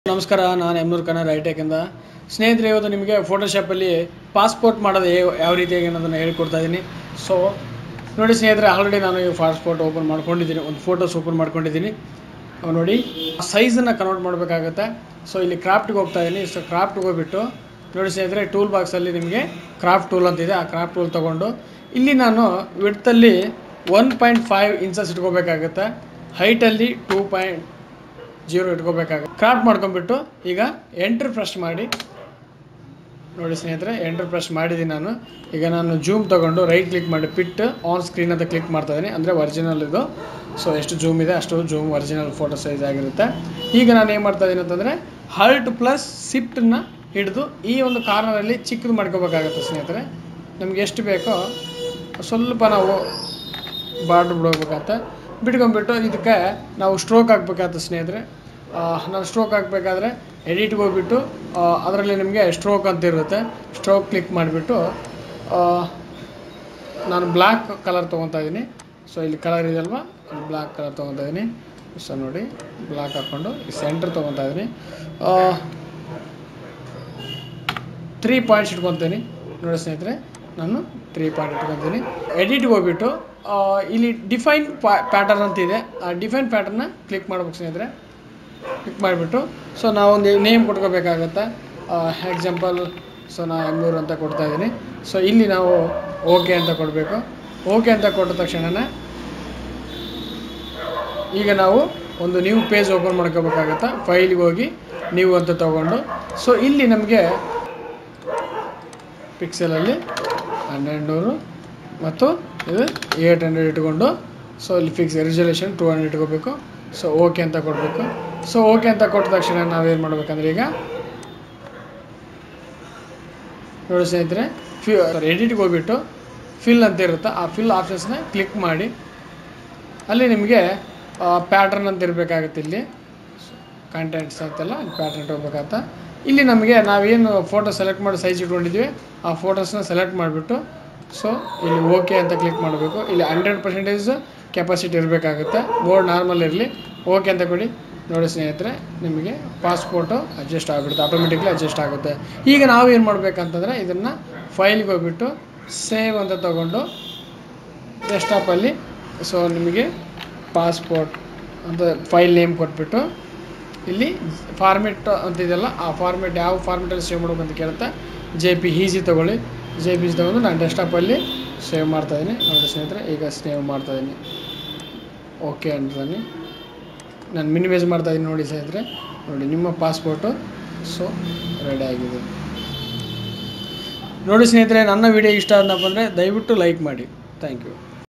ನಮಸ್ಕಾರ ನಾನು ಎಮ್ನೂರ್ ಖಾನ ರೈಟೆಕಿಂದ ಸ್ನೇಹಿತರೆ ಇವತ್ತು ನಿಮಗೆ ಫೋಟೋಶಾಪಲ್ಲಿ ಪಾಸ್ಪೋರ್ಟ್ ಮಾಡೋದು ಯಾವ ಯಾವ ರೀತಿಯಾಗಿ ಅನ್ನೋದನ್ನು ಹೇಳ್ಕೊಡ್ತಾ ಇದ್ದೀನಿ ಸೊ ನೋಡಿ ಸ್ನೇಹಿತರೆ ಆಲ್ರೆಡಿ ನಾನು ಈ ಪಾಸ್ಪೋರ್ಟ್ ಓಪನ್ ಮಾಡ್ಕೊಂಡಿದ್ದೀನಿ ಒಂದು ಫೋಟೋಸ್ ಓಪನ್ ಮಾಡ್ಕೊಂಡಿದ್ದೀನಿ ಅವ್ ನೋಡಿ ಸೈಜನ್ನು ಕನ್ವರ್ಟ್ ಮಾಡಬೇಕಾಗತ್ತೆ ಸೊ ಇಲ್ಲಿ ಕ್ರಾಫ್ಟ್ಗೆ ಹೋಗ್ತಾ ಇದ್ದೀನಿ ಸೊ ಕ್ರಾಫ್ಟ್ಗೆ ಹೋಗ್ಬಿಟ್ಟು ನೋಡಿ ಸ್ನೇಹಿತರೆ ಟೂಲ್ ಬಾಕ್ಸಲ್ಲಿ ನಿಮಗೆ ಕ್ರಾಫ್ಟ್ ಟೂಲ್ ಅಂತಿದೆ ಆ ಕ್ರಾಫ್ಟ್ ಟೂಲ್ ತೊಗೊಂಡು ಇಲ್ಲಿ ನಾನು ವಿಡ್ತಲ್ಲಿ ಒನ್ ಪಾಯಿಂಟ್ ಫೈವ್ ಇಂಚಸ್ ಇಟ್ಕೋಬೇಕಾಗತ್ತೆ ಹೈಟಲ್ಲಿ ಟೂ ಪಾಯಿಂಟ್ ಜೀರೋ ಇಟ್ಕೋಬೇಕಾಗುತ್ತೆ ಕ್ರಾಫ್ಟ್ ಮಾಡ್ಕೊಂಡ್ಬಿಟ್ಟು ಈಗ ಎಂಟ್ರ್ ಪ್ರೆಸ್ ಮಾಡಿ ನೋಡಿ ಸ್ನೇಹಿತರೆ ಎಂಟ್ರ್ ಪ್ರೆಸ್ ಮಾಡಿದ್ದೀನಿ ನಾನು ಈಗ ನಾನು ಜೂಮ್ ತಗೊಂಡು ರೈಟ್ ಕ್ಲಿಕ್ ಮಾಡಿ ಪಿಟ್ ಆನ್ ಸ್ಕ್ರೀನ್ ಅಂತ ಕ್ಲಿಕ್ ಮಾಡ್ತಾ ಇದ್ದೀನಿ ಅಂದರೆ ಒರಿಜಿನಲ್ ಇದು ಸೊ ಎಷ್ಟು ಜೂಮ್ ಇದೆ ಅಷ್ಟು ಜೂಮ್ ಒರಿಜಿನಲ್ ಫೋಟೋ ಸೈಜ್ ಆಗಿರುತ್ತೆ ಈಗ ನಾನು ಏನು ಮಾಡ್ತಾ ಇದ್ದೀನಿ ಅಂತಂದರೆ ಹರ್ಟ್ ಪ್ಲಸ್ ಸಿಫ್ಟನ್ನ ಹಿಡಿದು ಈ ಒಂದು ಕಾರ್ನರಲ್ಲಿ ಚಿಕ್ಕದು ಮಾಡ್ಕೋಬೇಕಾಗತ್ತೆ ಸ್ನೇಹಿತರೆ ನಮ್ಗೆ ಎಷ್ಟು ಬೇಕೋ ಸ್ವಲ್ಪ ನಾವು ಬಾರ್ಡ್ರ್ ಬಿಡೋಗ್ಬೇಕಾಗತ್ತೆ ಬಿಟ್ಕೊಂಡ್ಬಿಟ್ಟು ಇದಕ್ಕೆ ನಾವು ಸ್ಟ್ರೋಕ್ ಹಾಕ್ಬೇಕಾಗತ್ತೆ ಸ್ನೇಹಿತರೆ ಆ, ನಾವು ಸ್ಟ್ರೋಕ್ ಹಾಕಬೇಕಾದ್ರೆ ಎಡಿಟ್ಗೆ ಹೋಗ್ಬಿಟ್ಟು ಅದರಲ್ಲಿ ನಿಮಗೆ ಸ್ಟ್ರೋಕ್ ಅಂತ ಇರುತ್ತೆ ಸ್ಟ್ರೋಕ್ ಕ್ಲಿಕ್ ಮಾಡಿಬಿಟ್ಟು ನಾನು ಬ್ಲ್ಯಾಕ್ ಕಲರ್ ತೊಗೊತಾ ಇದ್ದೀನಿ ಸೊ ಇಲ್ಲಿ ಕಲರ್ ಇದೆಯಲ್ವಾ ಇಲ್ಲಿ ಬ್ಲ್ಯಾಕ್ ಕಲರ್ ತೊಗೊತಾ ಇದ್ದೀನಿ ಸೊ ನೋಡಿ ಬ್ಲ್ಯಾಕ್ ಹಾಕ್ಕೊಂಡು ಈ ಸೆಂಟ್ರ್ ತೊಗೊತಾ ಇದ್ದೀನಿ ತ್ರೀ ಪಾಯಿಂಟ್ಸ್ ಇಟ್ಕೊತೀನಿ ನೋಡಿ ಸ್ನೇಹಿತರೆ ನಾನು ತ್ರೀ ಪಾಯಿಂಟ್ ಇಟ್ಕೊತೀನಿ ಎಡಿಟ್ಗೆ ಹೋಗ್ಬಿಟ್ಟು ಆ, ಇಲ್ಲಿ ಡಿಫೈನ್ ಪ್ಯಾಟರ್ನ್ ಅಂತ ಇದೆ ಆ ಡಿಫೈನ್ ಪ್ಯಾಟರ್ನ ಕ್ಲಿಕ್ ಮಾಡ್ಬೇಕು ಸ್ನೇಹಿತರೆ ಕ್ಲಿಕ್ ಮಾಡಿಬಿಟ್ಟು ಸೊ ನಾವೊಂದು ನೇಮ್ ಕೊಟ್ಕೋಬೇಕಾಗತ್ತೆ ಎಕ್ಸಾಂಪಲ್ ಸೊ ನಾ ಎಮ್ನೂರು ಅಂತ ಕೊಡ್ತಾ ಇದ್ದೀನಿ ಸೊ ಇಲ್ಲಿ ನಾವು ಓಕೆ ಅಂತ ಕೊಡಬೇಕು ಓಕೆ ಅಂತ ಕೊಟ್ಟ ತಕ್ಷಣನೇ ಈಗ ನಾವು ಒಂದು ನ್ಯೂ ಪೇಜ್ ಓಪನ್ ಮಾಡ್ಕೋಬೇಕಾಗತ್ತೆ ಫೈಲಿಗೆ ಹೋಗಿ ನೀವು ಅಂತ ತಗೊಂಡು ಸೊ ಇಲ್ಲಿ ನಮಗೆ ಪಿಕ್ಸೆಲಲ್ಲಿ ಹನ್ನೆರಡು ನೂರು ಮತ್ತು ಇದು ಏಯ್ಟ್ ಹಂಡ್ರೆಡ್ ಇಟ್ಕೊಂಡು ಸೊ ಇಲ್ಲಿ ಫಿಕ್ಸ್ ರೆಸಲ್ಯೂಷನ್ ಟೂ ಹಂಡ್ರೆಡ್ ಇಟ್ಕೋಬೇಕು ಸೊ ಓಕೆ ಅಂತ ಕೊಡಬೇಕು ಸೊ ಓಕೆ ಅಂತ ಕೊಟ್ಟ ತಕ್ಷಣ ನಾವೇನು ಮಾಡ್ಬೇಕಂದ್ರೆ ಈಗ ನೋಡಿ ಸ್ನೇಹಿತರೆ ಫಿ ಎಡಿಟ್ಗೆ ಹೋಗ್ಬಿಟ್ಟು ಫಿಲ್ ಅಂತ ಇರುತ್ತೆ ಆ ಫಿಲ್ ಆಪ್ಷನ್ಸ್ನ ಕ್ಲಿಕ್ ಮಾಡಿ ಅಲ್ಲಿ ನಿಮಗೆ ಪ್ಯಾಟ್ರನ್ ಅಂತ ಇರಬೇಕಾಗುತ್ತೆ ಇಲ್ಲಿ ಕಂಟೆಂಟ್ಸ್ ಅಂತೆಲ್ಲ ಪ್ಯಾಟ್ರನ್ ಹೋಗ್ಬೇಕಾಗತ್ತೆ ಇಲ್ಲಿ ನಮಗೆ ನಾವೇನು ಫೋಟೋ ಸೆಲೆಕ್ಟ್ ಮಾಡಿ ಸೈಜ್ ಇಟ್ಕೊಂಡಿದ್ವಿ ಆ ಫೋಟೋಸ್ನ ಸೆಲೆಕ್ಟ್ ಮಾಡಿಬಿಟ್ಟು ಸೊ ಇಲ್ಲಿ ಓಕೆ ಅಂತ ಕ್ಲಿಕ್ ಮಾಡಬೇಕು ಇಲ್ಲಿ ಹಂಡ್ರೆಡ್ ಪರ್ಸೆಂಟೇಜ್ ಕೆಪಾಸಿಟಿ ಇರಬೇಕಾಗುತ್ತೆ ಬೋರ್ಡ್ ನಾರ್ಮಲ್ ಇರಲಿ ಓಕೆ ಅಂತ ಕೊಡಿ ನೋಡಿ ಸ್ನೇಹಿತರೆ ನಿಮಗೆ ಪಾಸ್ಪೋರ್ಟು ಅಡ್ಜಸ್ಟ್ ಆಗಿಬಿಡುತ್ತೆ ಆಟೋಮೆಟಿಕ್ಲಿ ಅಡ್ಜಸ್ಟ್ ಆಗುತ್ತೆ ಈಗ ನಾವು ಏನು ಮಾಡಬೇಕಂತಂದರೆ ಇದನ್ನು ಫೈಲ್ಗೆ ಹೋಗ್ಬಿಟ್ಟು ಸೇವ್ ಅಂತ ತಗೊಂಡು ಡೆಸ್ಕ್ಟಾಪಲ್ಲಿ ಸೊ ನಿಮಗೆ ಪಾಸ್ಪೋರ್ಟ್ ಅಂತ ಫೈಲ್ ನೇಮ್ ಕೊಟ್ಬಿಟ್ಟು ಇಲ್ಲಿ ಫಾರ್ಮೆಟ್ ಅಂತಿದೆಯಲ್ಲ ಆ ಫಾರ್ಮೆಟ್ ಯಾವ ಫಾರ್ಮೆಟಲ್ಲಿ ಸೇವ್ ಮಾಡ್ಬೇಕು ಅಂತ ಕೇಳುತ್ತೆ ಜೆ ಪಿ ಈಸಿ ತೊಗೊಳ್ಳಿ ಜೆ ಪಿ ತೊಗೊಂಡು ನಾನು ಡೆಸ್ಕ್ಟಾಪಲ್ಲಿ ಸೇವ್ ಮಾಡ್ತಾಯಿದ್ದೀನಿ ನೋಡಿ ಸ್ನೇಹಿತರೆ ಈಗ ಸೇವ್ ಮಾಡ್ತಾಯಿದ್ದೀನಿ ಓಕೆ ಅಂತಾನೆ ನಾನು ಮಿನಿಮೈಸ್ ಮಾಡ್ತಾಯಿದ್ದೀನಿ ನೋಡಿ ಸ್ನೇಹಿತರೆ ನೋಡಿ ನಿಮ್ಮ ಪಾಸ್ಪೋರ್ಟು ಸೊ ರೆಡಿ ಆಗಿದೆ ನೋಡಿ ಸ್ನೇಹಿತರೆ ನನ್ನ ವಿಡಿಯೋ ಇಷ್ಟ ಆದನಪ್ಪ ಅಂದರೆ ದಯವಿಟ್ಟು ಲೈಕ್ ಮಾಡಿ ಥ್ಯಾಂಕ್ ಯು